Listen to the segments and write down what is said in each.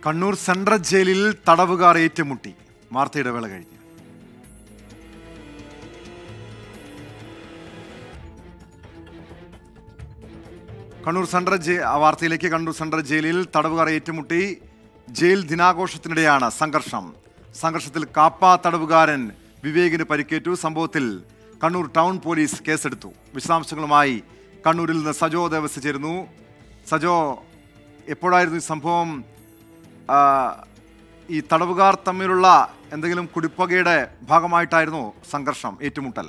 Kannur central ജയിലിൽ തടവുകാർ ഏറ്റുമുട്ടി വാർത്തയുടെ വേള കഴിഞ്ഞു കണ്ണൂർ സെൻട്രൽ ജെ ആ വാർത്തയിലേക്ക് കണ്ണൂർ സെൻട്രൽ ജയിലിൽ തടവുകാർ ഏറ്റുമുട്ടി ജയിൽ ദിനാഘോഷത്തിനിടെയാണ് സംഘർഷം സംഘർഷത്തിൽ കാപ്പ തടവുകാരൻ വിവേകിന് പരിക്കേറ്റു സംഭവത്തിൽ കണ്ണൂർ ടൗൺ പോലീസ് കേസെടുത്തു വിശദാംശങ്ങളുമായി കണ്ണൂരിൽ നിന്ന് സജോ ദേവസ് ചേരുന്നു സജോ എപ്പോഴായിരുന്നു ഈ സംഭവം ആ, ഈ തടവുകാർ തമ്മിലുള്ള എന്തെങ്കിലും കുടിപ്പകയുടെ ഭാഗമായിട്ടായിരുന്നു സംഘർഷം ഏറ്റുമുട്ടൽ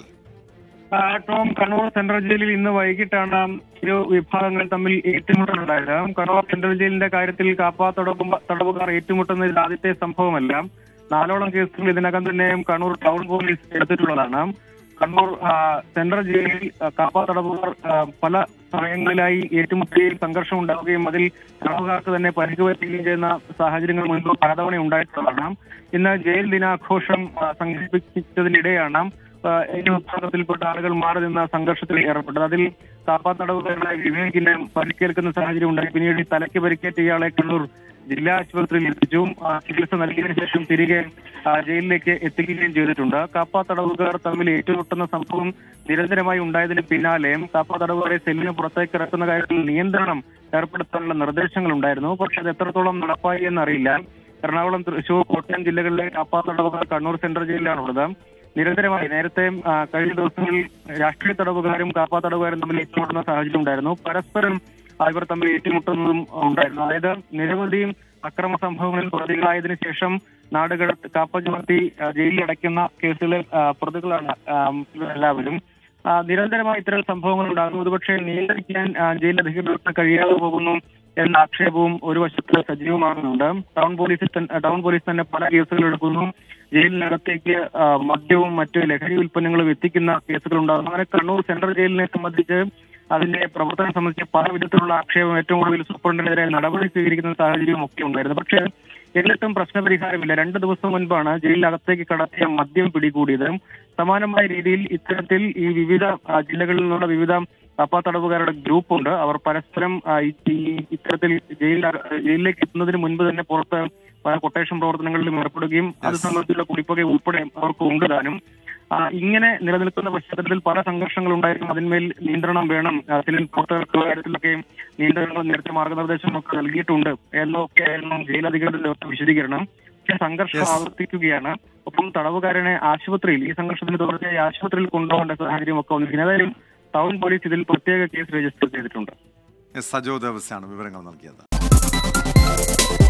ആ, ടോം കണ്ണൂർ സെൻട്രൽ ജയിലിൽ ഇന്ന് വൈകിട്ടാണ് ഇരു വിഭാഗങ്ങൾ തമ്മിൽ ഏറ്റുമുട്ടലുണ്ടായത് കണ്ണൂർ സെൻട്രൽ ജയിലിന്റെ കാര്യത്തിൽ കാപ്പ തടവുമ്പ തടവുകാർ ഏറ്റുമുട്ടുന്ന ഇത് ആദ്യത്തെ സംഭവമല്ല നാലോളം കേസുകൾ ഇതിനകം തന്നെ കണ്ണൂർ ടൗൺ പോലീസ് എടുത്തിട്ടുള്ളതാണ് കണ്ണൂർ ആ, സെൻട്രൽ ജയിലിൽ ആ, കാപ്പ തടവുകാർ ആ, പല സമയങ്ങളിലായി ഏറ്റുമുട്ടുകയും സംഘർഷം ഉണ്ടാവുകയും അതിൽ തടവുകാർക്ക് തന്നെ പരിക്ക് പറ്റുകയും ചെയ്യുന്ന സാഹചര്യങ്ങൾ മുൻപ് പലതവണ ഉണ്ടായിട്ടുള്ളതാണ് ഇന്ന് ജയിൽ ദിനാഘോഷം ആ, സംഘടിപ്പിച്ചതിനിടെയാണ് ആ, ഇരു വിഭാഗത്തിൽപ്പെട്ട ആളുകൾ മാറി നിന്ന സംഘർഷത്തിൽ ഏർപ്പെട്ടത് അതിൽ കാപ്പാ തടവുകാരനായ വിവേകിന് പരിക്കേൽക്കുന്ന സാഹചര്യം ഉണ്ടായി പിന്നീട് ഈ തലയ്ക്ക് പരിക്കേറ്റ ഇയാളെ കണ്ണൂർ ജില്ലാ ആശുപത്രിയിൽ എത്തിച്ചു ആ, ചികിത്സ നൽകിയതിനു ശേഷം തിരികെ ആ, ജയിലിലേക്ക് എത്തിക്കുകയും ചെയ്തിട്ടുണ്ട് കാപ്പ തടവുകാർ തമ്മിൽ ഏറ്റുമുട്ടുന്ന സംഭവം നിരന്തരമായി ഉണ്ടായതിന് പിന്നാലെ കാപ്പ തടവുകാരെ സെല്ലിന് പുറത്തേക്ക് ഇറക്കുന്ന കാര്യത്തിൽ നിയന്ത്രണം ഏർപ്പെടുത്താനുള്ള നിർദ്ദേശങ്ങൾ ഉണ്ടായിരുന്നു പക്ഷെ അത് എത്രത്തോളം നടപ്പായി എന്നറിയില്ല എറണാകുളം തൃശൂർ കോട്ടയം ജില്ലകളിലെ കാപ്പ തടവുകാർ കണ്ണൂർ സെൻട്രൽ ജയിലിലാണുള്ളത് നിരന്തരമായി നേരത്തെ ആ, കഴിഞ്ഞ ദിവസങ്ങളിൽ രാഷ്ട്രീയ തടവുകാരും കാപ്പ തടവുകാരും തമ്മിൽ ഏറ്റുമുട്ടുന്ന സാഹചര്യം ഉണ്ടായിരുന്നു പരസ്പരം ആ, ഇവർ തമ്മിൽ ഏറ്റുമുട്ടുന്നതും ഉണ്ടായിരുന്നു അതായത് നിരവധി അക്രമ സംഭവങ്ങളിൽ പ്രതികളായതിനു ശേഷം നാടുകട കാപ്പ ചുമത്തി ആ, ജയിലിൽ അടയ്ക്കുന്ന കേസുകളിലെ ആ, പ്രതികളാണ് ആ, ഇവരെല്ലാവരും ആ, നിരന്തരമായി ഇത്തരം സംഭവങ്ങൾ ഉണ്ടാകുന്നു ഒരുപക്ഷെ നിയന്ത്രിക്കാൻ ആ, ജയിൽ അധികൃതർക്ക് കഴിയാതെ പോകുന്നു എന്ന ആക്ഷേപവും ഒരു വശത്ത് സജീവമാകുന്നുണ്ട് ടൗൺ പോലീസിൽ തന്നെ ടൗൺ പോലീസ് തന്നെ പല കേസുകൾ എടുക്കുന്നു ജയിലിനകത്തേക്ക് ആ, മദ്യവും മറ്റു ലഹരി ഉൽപ്പന്നങ്ങളും എത്തിക്കുന്ന കേസുകൾ ഉണ്ടാകുന്നു അങ്ങനെ കണ്ണൂർ സെൻട്രൽ ജയിലിനെ സംബന്ധിച്ച് അതിന്റെ പ്രവർത്തനം സംബന്ധിച്ച് പല വിധത്തിലുള്ള ആക്ഷേപം ഏറ്റവും ഒടുവിൽ സൂപ്രണ്ടിനെതിരെ നടപടി സ്വീകരിക്കുന്ന സാഹചര്യവും ഒക്കെ ഉണ്ടായിരുന്നു പക്ഷേ എന്നിട്ടും പ്രശ്നപരിഹാരമില്ല രണ്ട് ദിവസം മുൻപാണ് ജയിലിനകത്തേക്ക് കടത്തിയ മദ്യം പിടികൂടിയത് സമാനമായ രീതിയിൽ ഇത്തരത്തിൽ ഈ വിവിധ ആ, ജില്ലകളിൽ നിന്നുള്ള വിവിധ കപ്പ തടവുകാരുടെ ഗ്രൂപ്പുണ്ട് അവർ പരസ്പരം ആ, ഈ- ഈ ഇത്തരത്തിൽ ജയിലിൽ ജയിലിലേക്ക് എത്തുന്നതിന് മുൻപ് തന്നെ പുറത്ത് പല കൊട്ടേഷൻ പ്രവർത്തനങ്ങളിലും ഏർപ്പെടുകയും അത് സംബന്ധിച്ചുള്ള കുടിപ്പക ഉൾപ്പെടെ അവർക്ക് ഉണ്ട് താനും ആ, ഇങ്ങനെ നിലനിൽക്കുന്ന പശ്ചാത്തലത്തിൽ പല സംഘർഷങ്ങൾ ഉണ്ടായിരുന്നു അതിന്മേൽ നിയന്ത്രണം വേണം ആ, സിലിൻ പ്രവർത്തകർക്കുള്ള കാര്യത്തിലൊക്കെ നിയന്ത്രണങ്ങൾ നേരത്തെ മാർഗനിർദ്ദേശമൊക്കെ നൽകിയിട്ടുണ്ട് എന്നൊക്കെ ആയിരുന്നു ജയിൽ അധികൃതരുടെ ഒക്കെ വിശദീകരണം പക്ഷേ സംഘർഷം Yes. ആവർത്തിക്കുകയാണ് ഒപ്പം തടവുകാരനെ ആശുപത്രിയിൽ ഈ സംഘർഷത്തിന് തുടർച്ചയായി ആശുപത്രിയിൽ കൊണ്ടുപോകേണ്ട സാഹചര്യം ഒക്കെ വന്നിരിക്കുന്നു ഏതായാലും ടൗൺ പോലീസ് ഇതിൽ പ്രത്യേക കേസ് രജിസ്റ്റർ ചെയ്തിട്ടുണ്ട് എസ് സജോ ദേവസ്യാണ് വിവരങ്ങൾ നൽകിയത്